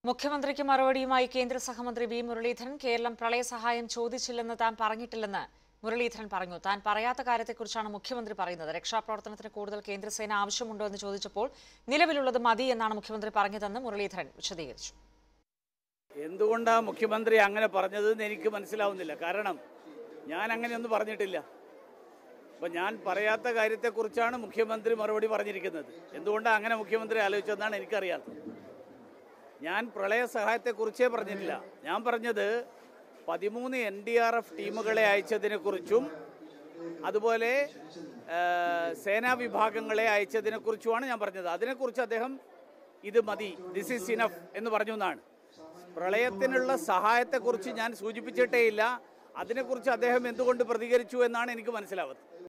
മുഖ്യമന്ത്രിക്ക് മറുപടിയുമായി കേന്ദ്ര സഹമന്ത്രി വി മുരളീധരൻ കേരളം പ്രളയ സഹായം ചോദിച്ചില്ലെന്ന് താൻ പറഞ്ഞിട്ടില്ലെന്ന് മുരളീധരൻ പറഞ്ഞു താൻ പറയാത്ത കാര്യത്തെക്കുറിച്ചാണ് മുഖ്യമന്ത്രി പറയുന്നത് രക്ഷാപ്രവർത്തനത്തിന് കൂടുതൽ കേന്ദ്രസേന ആവശ്യമുണ്ടോ എന്ന് ചോദിച്ചപ്പോൾ നിലവിലുള്ളത് മതി എന്നാണ് മുഖ്യമന്ത്രി പറഞ്ഞതെന്ന് മുരളീധരൻ വിശദീകരിച്ചു എന്തുകൊണ്ടാണ് മുഖ്യമന്ത്രി അങ്ങനെ പറഞ്ഞതെന്ന് എനിക്ക് മനസ്സിലാവുന്നില്ല കാരണം ഞാൻ അങ്ങനെയൊന്നും പറഞ്ഞിട്ടില്ല അപ്പം ഞാൻ പറയാത്ത കാര്യത്തെക്കുറിച്ചാണ് മുഖ്യമന്ത്രി മറുപടി പറഞ്ഞിരിക്കുന്നത് എന്തുകൊണ്ടാണ് അങ്ങനെ മുഖ്യമന്ത്രി ആലോചിച്ചതെന്നാണ് എനിക്കറിയാത്തത് ഞാൻ പ്രളയ സഹായത്തെക്കുറിച്ചേ പറഞ്ഞിട്ടില്ല ഞാൻ പറഞ്ഞത് പതിമൂന്ന് എൻ ഡി ആർ എഫ് ടീമുകളെ അയച്ചതിനെക്കുറിച്ചും അതുപോലെ ആ, സേനാ വിഭാഗങ്ങളെ അയച്ചതിനെക്കുറിച്ചുമാണ് ഞാൻ പറഞ്ഞത് അതിനെക്കുറിച്ച് അദ്ദേഹം ഇത് മതി ദിസ് ഈസ് ഇനഫ് എന്ന് പറഞ്ഞു എന്നാണ് പ്രളയത്തിനുള്ള സഹായത്തെക്കുറിച്ച് ഞാൻ സൂചിപ്പിച്ചിട്ടേ ഇല്ല അതിനെക്കുറിച്ച് അദ്ദേഹം എന്തുകൊണ്ട് പ്രതികരിച്ചു എന്നാണ് എനിക്ക് മനസ്സിലാവുന്നത്